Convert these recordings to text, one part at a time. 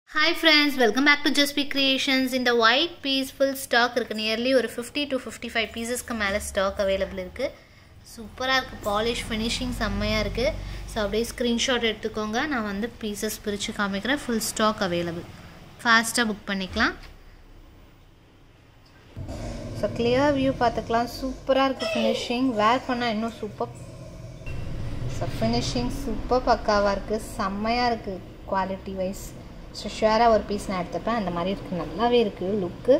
hi friends welcome back to Jaspi creations இந்த white piece full stock இருக்குது nearly ஒரு fifty to fifty five பீசஸ்க்கு மேலே ஸ்டாக் அவைலபிள் இருக்குது சூப்பராக இருக்குது பாலிஷ் ஃபினிஷிங் செம்மையாக இருக்குது ஸோ அப்படியே ஸ்க்ரீன்ஷாட் எடுத்துக்கோங்க நான் வந்து பீசஸ் பிரித்து காமிக்கிறேன் ஃபுல் ஸ்டாக் அவைலபிள் ஃபாஸ்ட்டாக புக் பண்ணிக்கலாம் ஸோ கிளியர் வியூ பார்த்துக்கலாம் சூப்பராக இருக்குது ஃபினிஷிங் வேர் பண்ணால் இன்னும் சூப்பர் ஸோ ஃபினிஷிங் சூப்பர் பக்காவாக இருக்குது செம்மையாக இருக்குது குவாலிட்டி வைஸ் ஸோ ஷுவராக ஒரு பீஸ் நான் எடுத்துப்பேன் அந்த மாதிரி இருக்குது நல்லாவே இருக்குது லுக்கு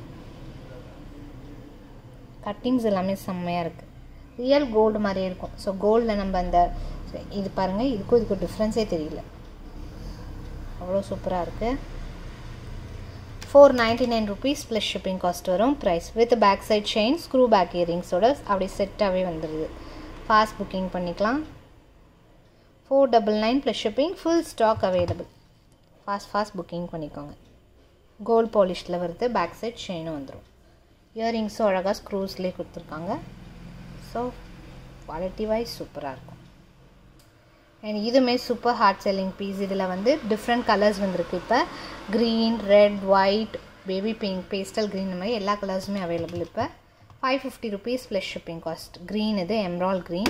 கட்டிங்ஸ் எல்லாமே செம்மையாக இருக்குது ரியல் கோல்டு மாதிரியே இருக்கும் ஸோ கோல்டில் நம்ம அந்த இது பாருங்கள் இதுக்கும் இதுக்கும் டிஃப்ரென்ஸே தெரியல அவ்வளோ சூப்பராக இருக்குது four ninety nine rupees plus shipping cost வரும் price with back side chain screw back இயரிங்ஸோட அப்படி செட்டாகவே வந்துடுது ஃபாஸ்ட் புக்கிங் பண்ணிக்கலாம் four double nine plus shipping full stock available fast fast booking பண்ணிக்கோங்க கோல்ட் பாலிஷில் வருது பேக் சைட் செயினும் வந்துடும் இயரிங்ஸும் அழகாக ஸ்க்ரூஸ்லேயே கொடுத்துருக்காங்க ஸோ குவாலிட்டி வைஸ் சூப்பராக இருக்கும் அண்ட் இதுவுமே சூப்பர் ஹார்ட் செல்லிங் பீஸ் இதில் வந்து டிஃப்ரெண்ட் கலர்ஸ் வந்திருக்கு இப்போ green red white baby pink pastel green இந்த மாதிரி எல்லா கலர்ஸுமே அவைலபிள் இப்போ five fifty rupees plus shipping cost green இது emerald green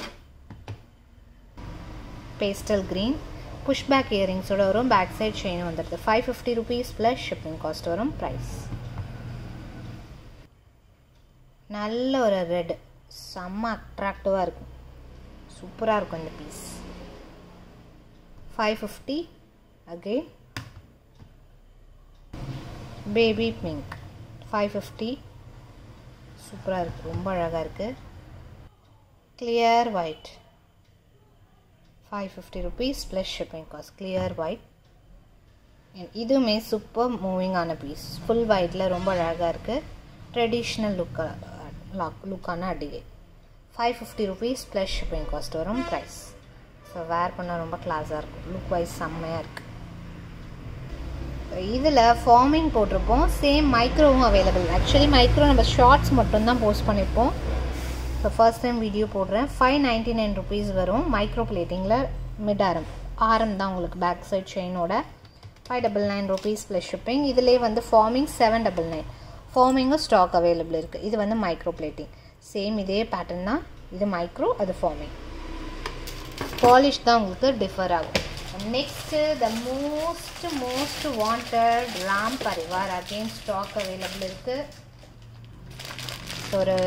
pastel green push back இயரிங்ஸோட வரும் பேக் சைட் செயினும் வந்துடுது five fifty rupees plus shipping cost வரும் ப்ரைஸ் நல்ல ஒரு ரெட் செம்ம அட்ராக்டிவாக இருக்கும் சூப்பராக இருக்கும் இந்த piece five fifty again baby pink five fifty சூப்பராக இருக்குது ரொம்ப அழகாக இருக்குது clear white five fifty rupees plus shipping cost clear white இதுவுமே சூப்பர் மூவிங்கான பீஸ் ஃபுல் ஒயிட்டில் ரொம்ப அழகாக இருக்குது ட்ரெடிஷ்னல் லுக்க லாக் லுக்கான அடிகை five fifty rupees plus shipping cost வரும் ப்ரைஸ் ஸோ வேர் பண்ணால் ரொம்ப கிளாஸாக இருக்கும் லுக் வைஸ் செம்மையாக இருக்குது இதில் ஃபார்மிங் போட்டிருப்போம் சேம் மைக்ரோவும் அவைலபிள் ஆக்சுவலி மைக்ரோ நம்ம ஷார்ட்ஸ் மட்டும்தான் போஸ்ட் பண்ணியிருப்போம் ஸோ ஃபர்ஸ்ட் டைம் வீடியோ போடுறேன் ஃபைவ் நைன்ட்டி நைன் ருபீஸ் வரும் மைக்ரோ பிளேட்டிங்கில் மிட் ஆரம் ஆரம் தான் உங்களுக்கு பேக் சைட் செயினோட five double nine rupees plus shipping இதிலே வந்து ஃபார்மிங் செவன் டபுள் நைன் ஃபார்மிங்கும் ஸ்டாக் அவைலபிள் இருக்குது இது வந்து மைக்ரோ பிளேட்டிங் சேம் இதே பேட்டர்ன் தான் இது மைக்ரோ அது ஃபார்மிங் பாலிஷ் தான் உங்களுக்கு டிஃபர் ஆகும் next the most most wanted Ram Parivar again stock available இருக்குது ஒரு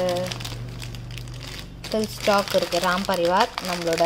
ஃபுல் ஸ்டாக் இருக்குது ராம் பரிவார் நம்மளோட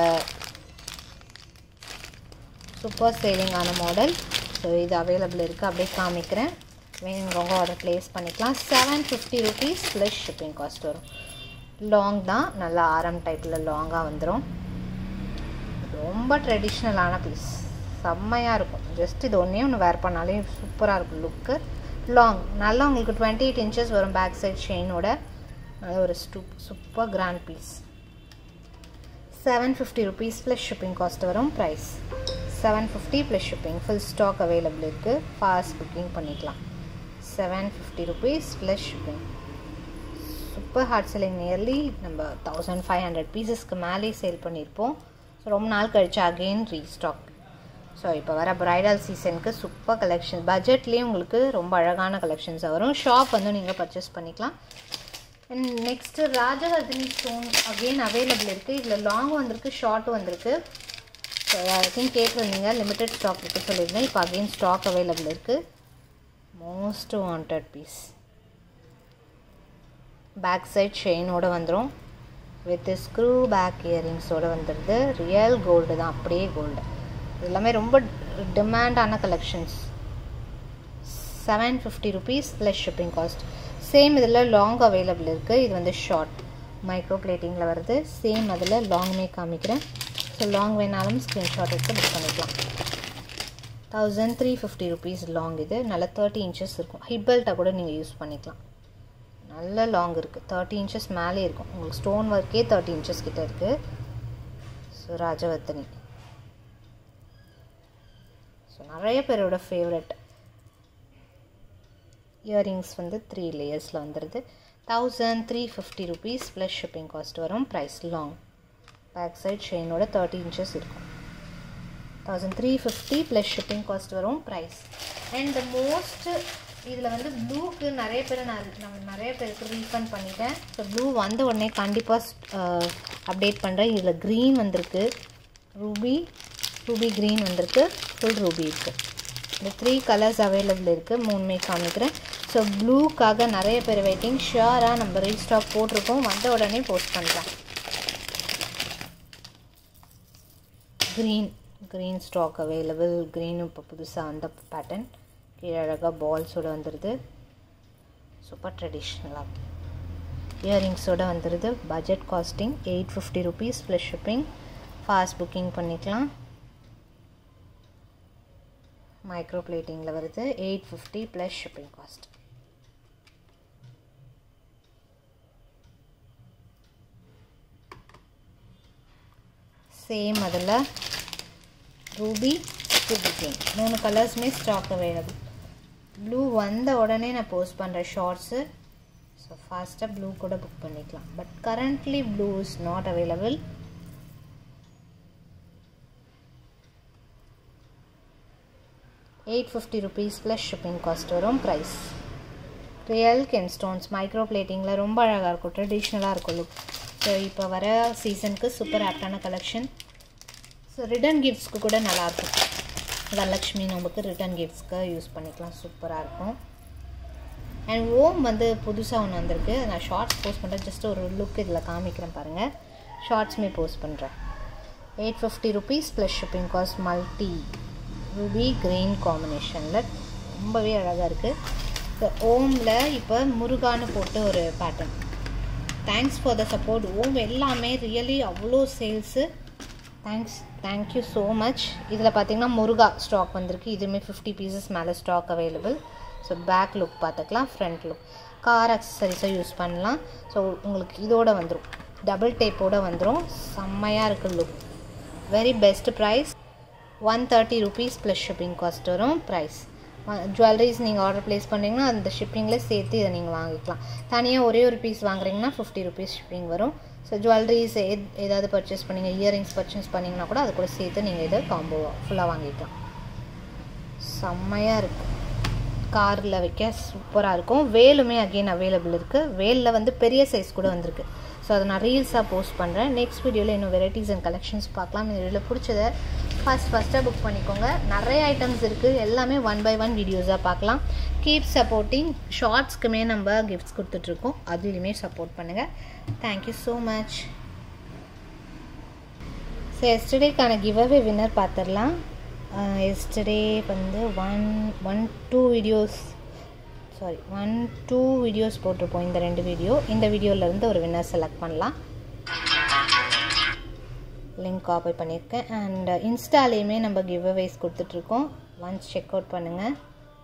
சூப்பர் சேலிங்கான மாடல் ஸோ இது அவைலபிள் இருக்குது அப்படியே காமிக்கிறேன் வேணுங்கிறவங்க ஆர்டர் ப்ளேஸ் பண்ணிக்கலாம் seven fifty rupees plus shipping cost வரும் லாங் தான் நல்லா ஆரம் டைப்பில் லாங்காக வந்துடும் ரொம்ப ட்ரெடிஷ்னலான பீஸ் செம்மையாக இருக்கும் ஜஸ்ட் இது ஒன்றே ஒன்று வேர் பண்ணாலே சூப்பராக இருக்கும் லுக்கு லாங் நல்லா உங்களுக்கு டுவெண்ட்டி எயிட் இன்ச்சஸ் வரும் பேக் சைட் செயினோட ஒரு ஸ்டூ super grand piece seven fifty rupees plus shipping cost வரும் price seven fifty plus shipping full stock available இருக்குது ஃபாஸ்ட் புக்கிங் பண்ணிக்கலாம் seven fifty rupees plus shipping super hard selling nearly நம்ம thousand five hundred பீசஸ்க்கு மேலே sale பண்ணியிருப்போம் so ரொம்ப நாள் கழிச்சு அகெயின் ரீஸ்டாக் ஸோ இப்போ வர ப்ரைடல் சீசனுக்கு சூப்பர் கலெக்ஷன் பட்ஜெட்லேயும் உங்களுக்கு ரொம்ப அழகான கலெக்ஷன்ஸ் வரும் ஷாப் வந்து நீங்கள் பர்ச்சேஸ் பண்ணிக்கலாம் and next Rajavardhini stone again available இருக்குது இதில் லாங் வந்திருக்கு ஷார்ட்டும் வந்திருக்கு ஸோ ஐ திங்க் கேட்டிருந்தீங்க லிமிட்டட் ஸ்டாக் இருக்குது சொல்லியிருந்தேன் இப்போ அகெயின் ஸ்டாக் அவைலபிள் இருக்குது most wanted piece back side செயினோடு வந்துடும் வித் ஸ்க்ரூ பேக் இயரிங்ஸோடு வந்துடுது ரியல் கோல்டு தான் அப்படியே கோல்டு எல்லாமே ரொம்ப டிமாண்டான collections seven fifty rupees plus shipping cost same இதில் லாங் அவைலபிள் இருக்குது இது வந்து ஷார்ட் மைக்ரோ பிளேட்டிங்கில் வருது சேம் அதில் லாங்குமே காமிக்கிறேன் ஸோ லாங் வேணாலும் ஸ்க்ரீன்ஷாட் எடுத்து புக் பண்ணிக்கலாம் thousand three fifty rupees long இது நல்ல தேர்ட்டி இன்ச்சஸ் இருக்கும் ஹிப்பல்ட்டாக கூட நீங்கள் யூஸ் பண்ணிக்கலாம் நல்ல லாங் இருக்குது தேர்ட்டி இன்ச்சஸ் மேலே இருக்கும் உங்களுக்கு ஸ்டோன் ஒர்க்கே தேர்ட்டி இன்ச்சஸ் கிட்ட இருக்குது ஸோ ராஜவர்த்தனி ஸோ நிறைய பேரோட ஃபேவரட் இயரிங்ஸ் வந்து த்ரீ லேயர்ஸில் வந்துடுது thousand three fifty rupees plus shipping cost வரும் ப்ரைஸ் லாங் பேக் சைட் செயினோட தேர்ட்டி இன்ச்சஸ் இருக்கும் thousand three fifty plus shipping cost வரும் ப்ரைஸ் அண்ட் த மோஸ்ட் இதில் வந்து ப்ளூக்கு நிறைய பேர் நான் நான் நிறைய பேருக்கு ரீஃபண்ட் பண்ணிட்டேன் ஸோ ப்ளூ வந்த உடனே கண்டிப்பாக அப்டேட் பண்ணுறேன் இதில் க்ரீன் வந்திருக்கு ரூபி ரூபி க்ரீன் வந்திருக்கு ஃபுல் ரூபி இருக்குது இந்த த்ரீ கலர்ஸ் அவைலபிள் இருக்குது மூணுமே காமிக்கிறேன் ஸோ ப்ளூக்காக நிறைய பேர் வெயிட்டிங் ஷியோராக நம்ம ரீஸ்டாக் போட்டிருக்கோம் வந்த உடனே போஸ்ட் பண்ணுறேன் க்ரீன் க்ரீன் ஸ்டாக் அவைலபிள் க்ரீனும் இப்போ புதுசாக வந்த பேட்டர்ன் கீழே அழகாக பால்ஸோடு வந்துடுது சூப்பர் ட்ரெடிஷ்னலாக இயரிங்ஸோடு வந்துடுது budget costing eight fifty rupees plus shipping fast booking பண்ணிக்கலாம் மைக்ரோ பிளேட்டிங்கில் வருது eight fifty plus shipping cost same அதில் ரூபி ரூபி கிங் மூணு கலர்ஸுமே ஸ்டாக் அவைலபிள் ப்ளூ வந்த உடனே நான் போஸ்ட் பண்ணுறேன் ஷார்ட்ஸு ஸோ ஃபாஸ்ட்டாக ப்ளூ கூட புக் பண்ணிக்கலாம் but currently blue is not available eight fifty rupees plus shipping cost வரும் price real kemp stones micro பிளேட்டிங்கில் ரொம்ப அழகாக இருக்கும் ட்ரெடிஷ்னலாக இருக்கும் லுக் ஸோ இப்போ வர சீசனுக்கு சூப்பர் ஆப்டான கலெக்ஷன் ஸோ ரிட்டன் கிஃப்ட்ஸ்க்கு கூட நல்லாயிருக்கும் வரலக்ஷ்மி நமக்கு ரிட்டன் கிஃப்ட்ஸ்க்கு யூஸ் பண்ணிக்கலாம் சூப்பராக இருக்கும் அண்ட் ஓம் வந்து புதுசாக ஒன்று வந்திருக்கு நான் ஷார்ட்ஸ் போஸ்ட் பண்ணுறேன் ஜஸ்ட் ஒரு லுக் இதில் காமிக்கிறேன் பாருங்கள் ஷார்ட்ஸுமே போஸ்ட் பண்ணுறேன் eight fifty rupees plus shipping cost multi ruby green காம்பினேஷனில் ரொம்பவே அழகாக இருக்குது ஓமில் இப்போ முருகான்னு போட்டு ஒரு pattern thanks for the support Om எல்லாமே ரியலி அவ்வளோ sales thanks thank you so much இதில் பார்த்தீங்கன்னா முருகா ஸ்டாக் வந்திருக்கு இதுவுமே ஃபிஃப்டி பீசஸ் மேலே stock available so back look பார்த்துக்கலாம் ஃப்ரண்ட் லுக் கார் அக்சசரிஸை யூஸ் பண்ணலாம் ஸோ உங்களுக்கு இதோட வந்துடும் டபுள் டேப்போடு வந்துடும் செம்மையாக இருக்குது look very best price one thirty rupees plus shipping cost வரும் ப்ரைஸ் ஜுவல்லரிஸ் நீங்கள் ஆர்டர் ப்ளேஸ் பண்ணிங்கன்னா அந்த ஷிப்பிங்கில் சேர்த்து இதை நீங்கள் வாங்கிக்கலாம் தனியாக ஒரே ஒரு பீஸ் வாங்குறீங்கன்னா ஃபிஃப்டி ருபீஸ் ஷிப்பிங் வரும் ஸோ ஜுவல்லரிஸ் எத் ஏதாவது பர்ச்சேஸ் பண்ணிங்க இயரிங்ஸ் பர்ச்சேஸ் பண்ணிங்கன்னா கூட அது கூட சேர்த்து நீங்கள் இதை காம்போ ஃபுல்லாக வாங்கிக்கலாம் செம்மையாக இருக்குது காரில் வைக்க சூப்பராக இருக்கும் வேலுமே அகெயின் அவைலபிள் இருக்குது வேலில் வந்து பெரிய சைஸ் கூட வந்திருக்கு ஸோ அதை நான் ரீல்ஸாக போஸ்ட் பண்ணுறேன் நெக்ஸ்ட் வீடியோவில் இன்னும் வெரைட்டிஸ் அண்ட் கலெக்ஷன்ஸ் பார்க்கலாம் இந்த வீடியோவில் பிடிச்சதை ஃபஸ்ட் ஃபஸ்ட்டாக புக் பண்ணிக்கோங்க நிறைய ஐட்டம்ஸ் இருக்குது எல்லாமே ஒன் பை ஒன் வீடியோஸாக பார்க்கலாம் கீப் சப்போர்ட்டிங் ஷார்ட்ஸ்க்குமே நம்ம கிஃப்ட்ஸ் கொடுத்துட்ருக்கோம் அதுலேயுமே சப்போர்ட் பண்ணுங்கள் தேங்க்யூ ஸோ மச் ஸோ எஸ்டர்டேக்கான கிவ்அவே வின்னர் பார்த்துடலாம் எஸ்டர்டே வந்து one one two videos sorry one two videos போட்டிருப்போம் இந்த ரெண்டு வீடியோ இந்த வீடியோவிலேருந்து ஒரு வின்னர் செலக்ட் பண்ணலாம் லிங்க் காப்பி பண்ணியிருக்கேன் அண்ட் இன்ஸ்டாலேயுமே நம்ம கிவ் அவேஸ் கொடுத்துட்ருக்கோம் ஒன்ஸ் செக் அவுட் பண்ணுங்கள்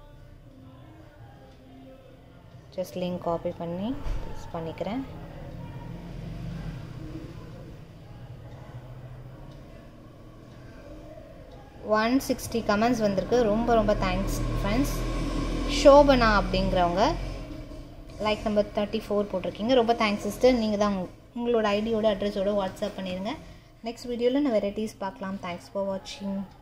ஜஸ்ட் லிங்க் காப்பி பண்ணி யூஸ் பண்ணிக்கிறேன் ஒன் சிக்ஸ்டி கமெண்ட்ஸ் வந்திருக்கு ரொம்ப ரொம்ப தேங்க்ஸ் ஃப்ரெண்ட்ஸ் ஷோபனா அப்படிங்கிறவங்க லைக் நம்பர் தேர்ட்டி ஃபோர் போட்டிருக்கீங்க ரொம்ப தேங்க்ஸ் சிஸ்டர் நீங்கள் தான் உங்களோட ஐடியோட அட்ரஸோட வாட்ஸ்அப் பண்ணிடுங்க நெக்ஸ்ட் வீடியோவில் நான் வெரைட்டிஸ் பார்க்கலாம் தேங்க்ஸ் ஃபார் வாட்சிங்